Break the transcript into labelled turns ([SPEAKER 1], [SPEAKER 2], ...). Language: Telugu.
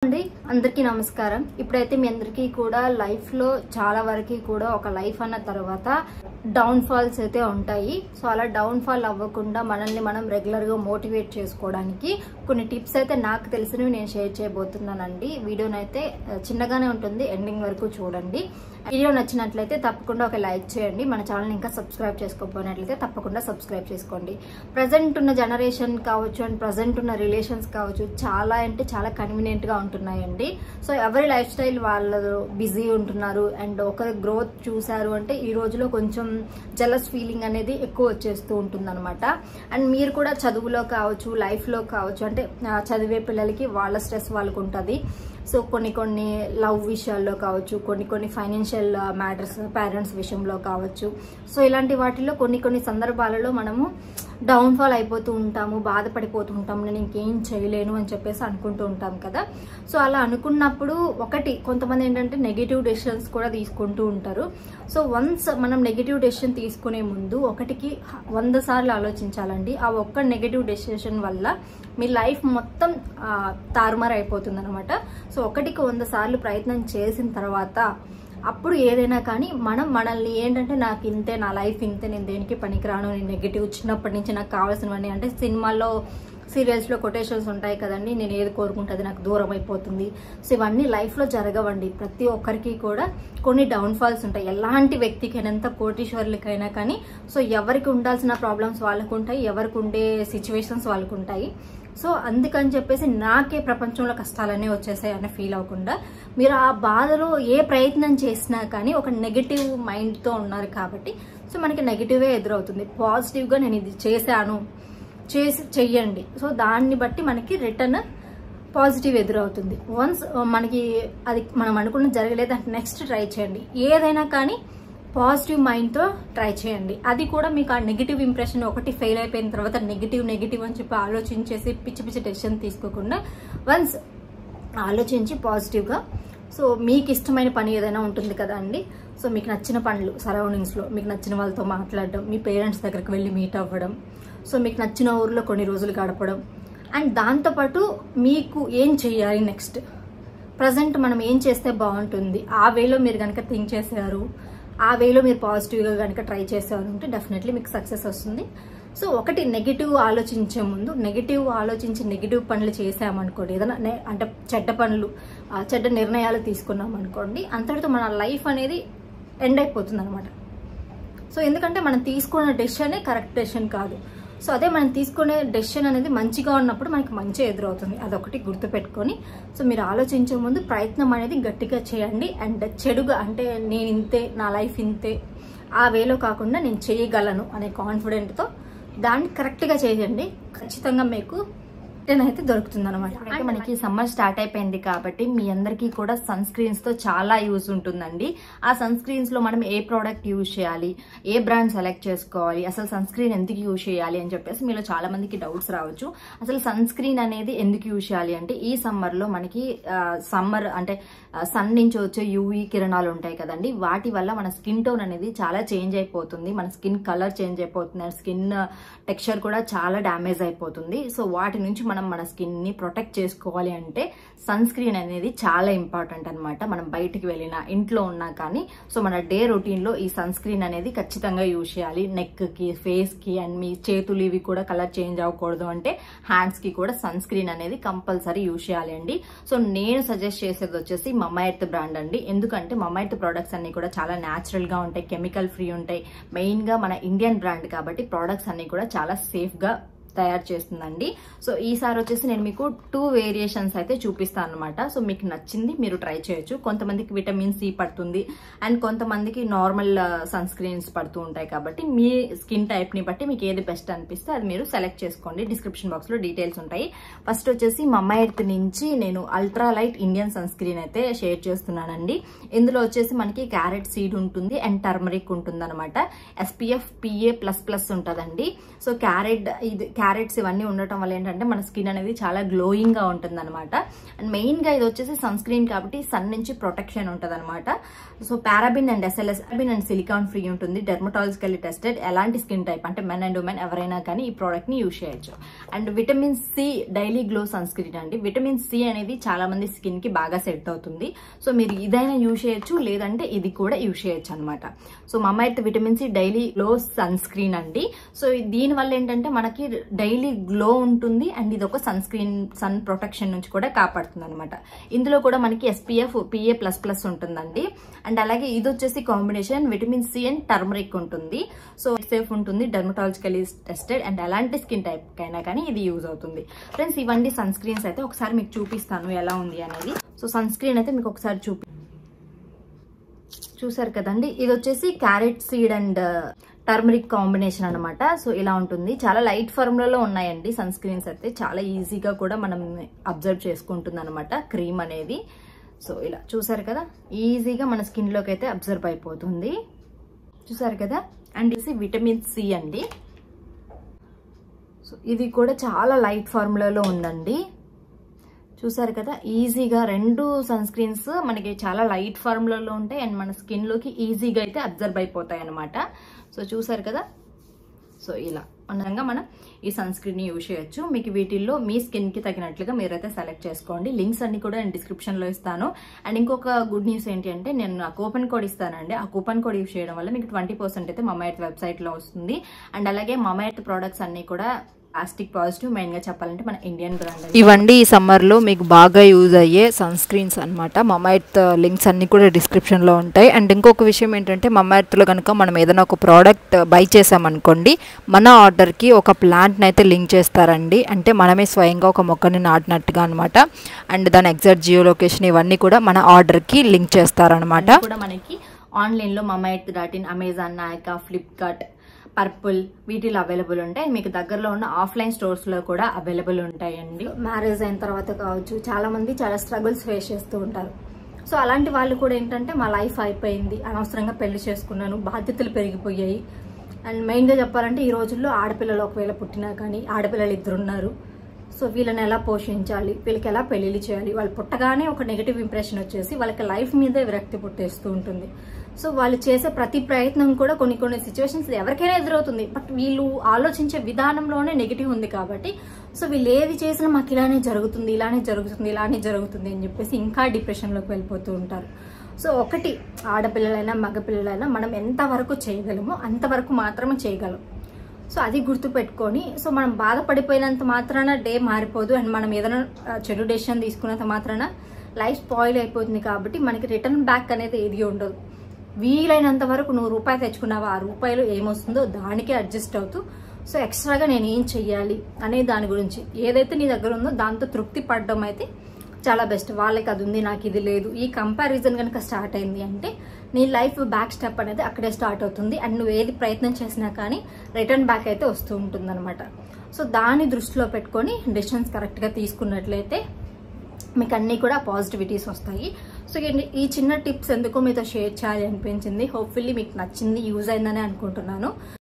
[SPEAKER 1] అండి అందరికీ నమస్కారం ఇప్పుడైతే మీ అందరికీ కూడా లైఫ్లో చాలా వరకు కూడా ఒక లైఫ్ అన్న తర్వాత డౌన్ ఫాల్స్ అయితే ఉంటాయి సో అలా డౌన్ ఫాల్ అవ్వకుండా మనల్ని మనం రెగ్యులర్గా మోటివేట్ చేసుకోవడానికి కొన్ని టిప్స్ అయితే నాకు తెలిసినవి నేను షేర్ చేయబోతున్నానండి వీడియోనైతే ఆ, చిన్నగానే ఉంటుంది ఎండింగ్ వరకు చూడండి వీడియో నచ్చినట్లయితే తప్పకుండా ఒక లైక్ చేయండి మన ఛానల్ ఇంకా సబ్స్క్రైబ్ చేసుకోకపోయినట్లయితే తప్పకుండా సబ్స్క్రైబ్ చేసుకోండి ప్రజెంట్ ఉన్న జనరేషన్ కావచ్చు అండ్ ప్రజెంట్ ఉన్న రిలేషన్స్ కావచ్చు చాలా అంటే చాలా కన్వీనియంట్ గా ఉంటున్నాయండి సో ఎవరి లైఫ్ స్టైల్ వాళ్ళు బిజీ ఉంటున్నారు అండ్ ఒకరి గ్రోత్ చూసారు అంటే ఈ రోజులో కొంచెం జలస్ ఫీలింగ్ అనేది ఎక్కువ వచ్చేస్తూ ఉంటుంది అండ్ మీరు కూడా చదువులో కావచ్చు లైఫ్ లో కావచ్చు అంటే ఆ, చదివే పిల్లలకి వాళ్ళ స్ట్రెస్ వాళ్ళకు ఉంటుంది సో కొన్ని కొన్ని లవ్ విషయాల్లో కావచ్చు కొన్ని కొన్ని ఫైనాన్షియల్ మ్యాటర్స్ పేరెంట్స్ విషయంలో కావచ్చు సో ఇలాంటి వాటిల్లో కొన్ని కొన్ని సందర్భాలలో మనము డౌన్ఫాల్ అయిపోతూ ఉంటాము బాధపడిపోతూ ఉంటాము నేను ఇంకేం చేయలేను అని చెప్పేసి అనుకుంటూ ఉంటాం కదా సో అలా అనుకున్నప్పుడు ఒకటి కొంతమంది ఏంటంటే నెగిటివ్ డెసిషన్స్ కూడా తీసుకుంటూ ఉంటారు సో వన్స్ మనం నెగిటివ్ డెసిషన్ తీసుకునే ముందు ఒకటికి వంద సార్లు ఆలోచించాలండి ఆ ఒక్క నెగిటివ్ డెసిషన్ వల్ల మీ లైఫ్ మొత్తం ఆ, తారుమారు అయిపోతుంది అనమాట సో ఒకటికి వంద సార్లు ప్రయత్నం చేసిన తర్వాత అప్పుడు ఏదైనా కానీ మనం మనల్ని ఏంటంటే నాకు ఇంతే నా లైఫ్ ఇంతే నేను దేనికి పనికిరాను నేను నెగిటివ్ చిన్నప్పటి నుంచి నాకు కావాల్సినవన్నీ అంటే సినిమాల్లో సీరియల్స్లో కొటేషన్స్ ఉంటాయి కదండి నేను ఏది కోరుకుంటే అది నాకు దూరం అయిపోతుంది సో ఇవన్నీ లైఫ్లో జరగవండి ప్రతి ఒక్కరికి కూడా కొన్ని డౌన్ఫాల్స్ ఉంటాయి ఎలాంటి వ్యక్తికైనా ఎంత కోటీశ్వరులకైనా కానీ సో ఎవరికి ఉండాల్సిన ప్రాబ్లమ్స్ వాళ్ళకు ఉంటాయి ఎవరికి ఉండే సిచ్యువేషన్స్ వాళ్ళకు ఉంటాయి సో అందుకని చెప్పేసి నాకే ప్రపంచంలో కష్టాలన్నీ వచ్చేసాయి అని ఫీల్ అవ్వకుండా మీరు ఆ బాధలో ఏ ప్రయత్నం చేసినా కానీ ఒక నెగిటివ్ మైండ్తో ఉన్నారు కాబట్టి సో మనకి నెగిటివే ఎదురవుతుంది పాజిటివ్గా నేను ఇది చేశాను చేసి చెయ్యండి సో దాన్ని బట్టి మనకి రిటర్న్ పాజిటివ్ ఎదురవుతుంది వన్స్ మనకి అది మనం అనుకున్న జరగలేదు అంటే నెక్స్ట్ ట్రై చేయండి ఏదైనా కానీ పాజిటివ్ మైండ్తో ట్రై చేయండి అది కూడా మీకు ఆ నెగిటివ్ ఇంప్రెషన్ ఒకటి ఫెయిల్ అయిపోయిన తర్వాత నెగిటివ్ నెగిటివ్ అని చెప్పి ఆలోచించేసి పిచ్చి పిచ్చి డెసిషన్ తీసుకోకుండా వన్స్ ఆలోచించి పాజిటివ్గా సో మీకు ఇష్టమైన పని ఏదైనా ఉంటుంది కదా అండి సో మీకు నచ్చిన పనులు సరౌండింగ్స్లో మీకు నచ్చిన వాళ్ళతో మాట్లాడడం మీ పేరెంట్స్ దగ్గరికి వెళ్ళి మీట్ అవ్వడం సో మీకు నచ్చిన ఊర్లో కొన్ని రోజులు గడపడం అండ్ దాంతోపాటు మీకు ఏం చేయాలి నెక్స్ట్ ప్రజెంట్ మనం ఏం చేస్తే బాగుంటుంది ఆ వేలో మీరు కనుక థింక్ చేశారు ఆ వేలో మీరు పాజిటివ్గా కనుక ట్రై చేశారు అంటే డెఫినెట్లీ మీకు సక్సెస్ వస్తుంది సో ఒకటి నెగిటివ్ ఆలోచించే ముందు నెగిటివ్ ఆలోచించి నెగిటివ్ పనులు చేసామనుకోండి ఏదైనా నె- అంటే చెడ్డ పనులు ఆ, చెడ్డ నిర్ణయాలు తీసుకున్నాం అనుకోండి అంతటితో మన లైఫ్ అనేది ఎండ్ అయిపోతుంది అనమాట సో ఎందుకంటే మనం తీసుకున్న డెసిషనే కరెక్ట్ డెసిషన్ కాదు సో అదే మనం తీసుకునే డెసిషన్ అనేది మంచిగా ఉన్నప్పుడు మనకి మంచి ఎదురవుతుంది అదొకటి గుర్తుపెట్టుకొని సో మీరు ఆలోచించే ముందు ప్రయత్నం అనేది గట్టిగా చేయండి అండ్ చెడుగా అంటే నేను ఇంతే నా లైఫ్ ఇంతే ఆ వేలో కాకుండా నేను చేయగలను అనే కాన్ఫిడెంట్తో దాన్ని కరెక్ట్గా చేయండి ఖచ్చితంగా మీకు రిటర్న్ అయితే దొరుకుతుంది అనమాట
[SPEAKER 2] అయితే మనకి సమ్మర్ స్టార్ట్ అయిపోయింది కాబట్టి మీ అందరికీ కూడా సన్ స్క్రీన్స్ తో చాలా యూజ్ ఉంటుందండి ఆ సన్ స్క్రీన్స్ లో మనం ఏ ప్రోడక్ట్ యూజ్ చేయాలి ఏ బ్రాండ్ సెలెక్ట్ చేసుకోవాలి అసలు సన్ స్క్రీన్ ఎందుకు యూజ్ చేయాలి అని చెప్పేసి మీలో చాలా మందికి డౌట్స్ రావచ్చు అసలు సన్ స్క్రీన్ అనేది ఎందుకు యూజ్ చేయాలి అంటే ఈ సమ్మర్ లో మనకి సమ్మర్ అంటే సన్ నుంచి వచ్చే యూవీ కిరణాలు ఉంటాయి కదండి వాటి వల్ల మన స్కిన్ టోన్ అనేది చాలా చేంజ్ అయిపోతుంది మన స్కిన్ కలర్ చేంజ్ అయిపోతుంది స్కిన్ టెక్స్చర్ కూడా చాలా డ్యామేజ్ అయిపోతుంది సో వాటి నుంచి మనం మన స్కిన్ ని ప్రొటెక్ట్ చేసుకోవాలి అంటే సన్ స్క్రీన్ అనేది చాలా ఇంపార్టెంట్ అన్నమాట మనం బయటికి వెళ్ళినా ఇంట్లో ఉన్నా కానీ సో మన డే రొటీన్ లో ఈ సన్ స్క్రీన్ అనేది ఖచ్చితంగా యూజ్ చేయాలి నెక్ కి ఫేస్ కి అండ్ మీ చేతులు ఇవి కూడా కలర్ చేంజ్ అవ్వకూడదు అంటే హ్యాండ్స్ కి కూడా సన్ స్క్రీన్ అనేది కంపల్సరీ యూజ్ చేయాలి అండి సో నేను సజెస్ట్ చేసేది వచ్చేసి మమైర్త్ బ్రాండ్ అండి ఎందుకంటే మమైర్త్ ప్రొడక్ట్స్ అన్ని కూడా చాలా న్యాచురల్ గా ఉంటాయి కెమికల్ ఫ్రీ ఉంటాయి మెయిన్ గా మన ఇండియన్ బ్రాండ్ కాబట్టి ప్రొడక్ట్స్ అన్ని కూడా చాలా సేఫ్ గా తయారు చేస్తుందండి సో ఈసారి వచ్చేసి నేను మీకు టూ వేరియేషన్స్ అయితే చూపిస్తాను అనమాట సో మీకు నచ్చింది మీరు ట్రై చేయొచ్చు కొంతమందికి విటమిన్ సి పడుతుంది అండ్ కొంతమందికి నార్మల్ సన్ స్క్రీన్స్ పడుతూ ఉంటాయి కాబట్టి మీ స్కిన్ టైప్ ని బట్టి మీకు ఏది బెస్ట్ అనిపిస్తే అది మీరు సెలెక్ట్ చేసుకోండి డిస్క్రిప్షన్ బాక్స్ లో డీటెయిల్స్ ఉంటాయి ఫస్ట్ వచ్చేసి మమ్మ ఎర్త్ నుంచి నేను ultra light Indian sunscreen అయితే షేర్ చేస్తున్నానండి ఇందులో వచ్చేసి మనకి క్యారెట్ సీడ్ ఉంటుంది అండ్ టర్మరిక్ ఉంటుంది అనమాట ఎస్పీఎఫ్ పిఏ ప్లస్ ప్లస్ ఉంటుందండి సో క్యారెట్ ఇది క్యారెట్స్ ఇవన్నీ ఉండటం వల్ల ఏంటంటే మన స్కిన్ అనేది చాలా గ్లోయింగ్ గా ఉంటుంది అనమాట అండ్ మెయిన్ గా ఇది వచ్చేసి సన్ స్క్రీన్ కాబట్టి సన్ నుంచి ప్రొటెక్షన్ ఉంటుంది అనమాట so paraben and SLS paraben and silicone free ఉంటుంది డెర్మటాలజికల్లీ టెస్టెడ్ ఎలాంటి స్కిన్ టైప్ అంటే మెన్ అండ్ ఉమెన్ ఎవరైనా కానీ ఈ ప్రోడక్ట్ ని యూజ్ చేయొచ్చు and vitamin C daily glow sun screen అండి విటమిన్ సి అనేది చాలా మంది స్కిన్ కి బాగా సెట్ అవుతుంది సో మీరు ఇదైనా యూజ్ చేయొచ్చు లేదంటే ఇది కూడా యూజ్ చేయొచ్చు అనమాట so Mamaearth vitamin C daily glow sun screen అండి సో దీని వల్ల ఏంటంటే మనకి డైలీ గ్లో ఉంటుంది అండ్ ఇది ఒక సన్ స్క్రీన్ సన్ ప్రొటెక్షన్ నుంచి కూడా కాపాడుతుంది అనమాట ఇందులో కూడా మనకి ఎస్పీఎఫ్ పిఏ ప్లస్ ప్లస్ ఉంటుందండి అండ్ అలాగే ఇది వచ్చేసి combination vitamin C and turmeric ఉంటుంది సో సేఫ్ ఉంటుంది డెర్మటాలజికలీ టెస్టెడ్ అండ్ ఎలాంటి స్కిన్ టైప్ అయినా కానీ ఇది యూజ్ అవుతుంది ఫ్రెండ్స్ ఇవన్నీ సన్ స్క్రీన్స్ అయితే ఒకసారి మీకు చూపిస్తాను ఎలా ఉంది అనేది సో సన్ స్క్రీన్ అయితే మీకు ఒకసారి చూపి చూసారు కదండి ఇది వచ్చేసి carrot seed and turmeric combination అనమాట సో ఇలా ఉంటుంది చాలా లైట్ ఫార్ములాలో ఉన్నాయండి సన్ స్క్రీన్స్ అయితే చాలా ఈజీగా కూడా మనం అబ్జర్వ్ చేసుకుంటుంది అనమాట క్రీమ్ అనేది సో ఇలా చూసారు కదా ఈజీగా మన స్కిన్లోకి అయితే అబ్జర్వ్ అయిపోతుంది చూసారు కదా అండ్ ఇది విటమిన్ సి అండి సో ఇది కూడా చాలా లైట్ ఫార్ములాలో ఉందండి చూసారు కదా ఈజీగా రెండు సన్ స్క్రీన్స్ మనకి చాలా లైట్ ఫార్ములాలో ఉంటాయి అండ్ మన స్కిన్లోకి ఈజీగా అయితే అబ్జర్వ్ అయిపోతాయి అనమాట సో చూసారు కదా సో ఇలా అన్నంగా మనం ఈ సన్ స్క్రీన్ని యూజ్ చేయొచ్చు మీకు వీటిల్లో మీ స్కిన్కి తగినట్లుగా మీరైతే సెలెక్ట్ చేసుకోండి లింక్స్ అన్ని కూడా నేను డిస్క్రిప్షన్లో ఇస్తాను అండ్ ఇంకొక గుడ్ న్యూస్ ఏంటి అంటే నేను ఆ కూపన్ కోడ్ ఇస్తానండి ఆ కూపన్ కోడ్ యూజ్ చేయడం వల్ల మీకు ట్వంటీ పర్సెంట్ అయితే మమైట్ వెబ్సైట్లో వస్తుంది అండ్ అలాగే మమైట్ ప్రోడక్ట్స్ అన్ని కూడా ప్లాస్టిక్ పాజిటివ్ మెయిన్ గా చెప్పాలంటే మన ఇండియన్ బ్రాండ్
[SPEAKER 1] ఇవండి ఈ సమ్మర్లో మీకు బాగా యూజ్ అయ్యే సన్ స్క్రీన్స్ అనమాట మమైత్ లింక్స్ అన్ని కూడా డిస్క్రిప్షన్లో ఉంటాయి అండ్ ఇంకొక విషయం ఏంటంటే మమైత్లో కనుక మనం ఏదైనా ఒక ప్రోడక్ట్ బై చేసామనుకోండి మన ఆర్డర్కి ఒక ప్లాంట్ని అయితే లింక్ చేస్తారండి అంటే మనమే స్వయంగా ఒక మొక్కని నాటినట్టుగా అనమాట అండ్ దాని ఎగ్జాక్ట్ జియో లొకేషన్ ఇవన్నీ కూడా మన ఆర్డర్కి లింక్ చేస్తారనమాట
[SPEAKER 2] కూడా మనకి ఆన్లైన్ లో Mamaearth dot in Amazon Nykaa Flipkart Purplle వీటిలో అవైలబుల్ ఉంటాయి మీకు దగ్గరలో ఉన్న ఆఫ్లైన్ స్టోర్స్ లో కూడా అవైలబుల్ ఉంటాయండి
[SPEAKER 1] మ్యారేజ్ అయిన తర్వాత కావచ్చు చాలా మంది చాలా స్ట్రగుల్స్ ఫేస్ చేస్తూ ఉంటారు సో అలాంటి వాళ్ళు కూడా ఏంటంటే మా లైఫ్ అయిపోయింది అనవసరంగా పెళ్లి చేసుకున్నాను బాధ్యతలు పెరిగిపోయాయి అండ్ మెయిన్గా చెప్పాలంటే ఈ రోజుల్లో ఆడపిల్లలు ఒకవేళ పుట్టినా కానీ ఆడపిల్లలు ఇద్దరు ఉన్నారు సో వీళ్ళని ఎలా పోషించాలి వీళ్ళకి ఎలా పెళ్లిళ్ళు చేయాలి వాళ్ళు పుట్టగానే ఒక నెగిటివ్ ఇంప్రెషన్ వచ్చేసి వాళ్ళకి లైఫ్ మీదే విరక్తి పుట్టేస్తూ ఉంటుంది సో వాళ్ళు చేసే ప్రతి ప్రయత్నం కూడా కొన్ని కొన్ని సిచ్యువేషన్స్ ఎవరికైనా ఎదురవుతుంది బట్ వీళ్ళు ఆలోచించే విధానంలోనే నెగిటివ్ ఉంది కాబట్టి సో వీళ్ళు ఏది చేసినా మాకు ఇలానే జరుగుతుంది ఇలానే జరుగుతుంది ఇలానే జరుగుతుంది అని చెప్పేసి ఇంకా డిప్రెషన్లోకి వెళ్ళిపోతూ ఉంటారు సో ఒకటి ఆడపిల్లలైనా మగపిల్లలైనా మనం ఎంతవరకు చేయగలమో అంతవరకు మాత్రమే చేయగలం సో అది గుర్తు పెట్టుకొని సో మనం బాధపడిపోయినంత మాత్రాన డే మారిపోదు అండ్ మనం ఏదైనా ఆ, చెడు డెసిషన్ తీసుకున్నంత మాత్రాన లైఫ్ స్పాయిల్ అయిపోతుంది కాబట్టి మనకి రిటర్న్ బ్యాక్ అనేది ఏది ఉండదు వీలైనంత వరకు నువ్వు రూపాయి తెచ్చుకున్నావా ఆ రూపాయలు ఏమొస్తుందో దానికే అడ్జస్ట్ అవుతూ సో ఎక్స్ట్రాగా నేను ఏం చెయ్యాలి అనే దాని గురించి ఏదైతే నీ దగ్గర ఉందో దాంతో తృప్తి పడడం అయితే చాలా బెస్ట్ వాళ్ళకి అది ఉంది నాకు ఇది లేదు ఈ కంపారిజన్ కనుక స్టార్ట్ అయింది అంటే నీ లైఫ్ బ్యాక్ స్టెప్ అనేది అక్కడే స్టార్ట్ అవుతుంది అండ్ నువ్వు ఏది ప్రయత్నం చేసినా కానీ రిటర్న్ బ్యాక్ అయితే వస్తూ ఉంటుంది సో దాన్ని దృష్టిలో పెట్టుకొని డెసిషన్స్ కరెక్ట్గా తీసుకున్నట్లయితే మీకు అన్నీ కూడా పాజిటివిటీస్ వస్తాయి సో ఈ- ఈ చిన్న టిప్స్ ఎందుకో మీతో షేర్ చేయాలి అనిపించింది హోప్ఫుల్లీ మీకు నచ్చింది యూజ్ అయిందని అనుకుంటున్నాను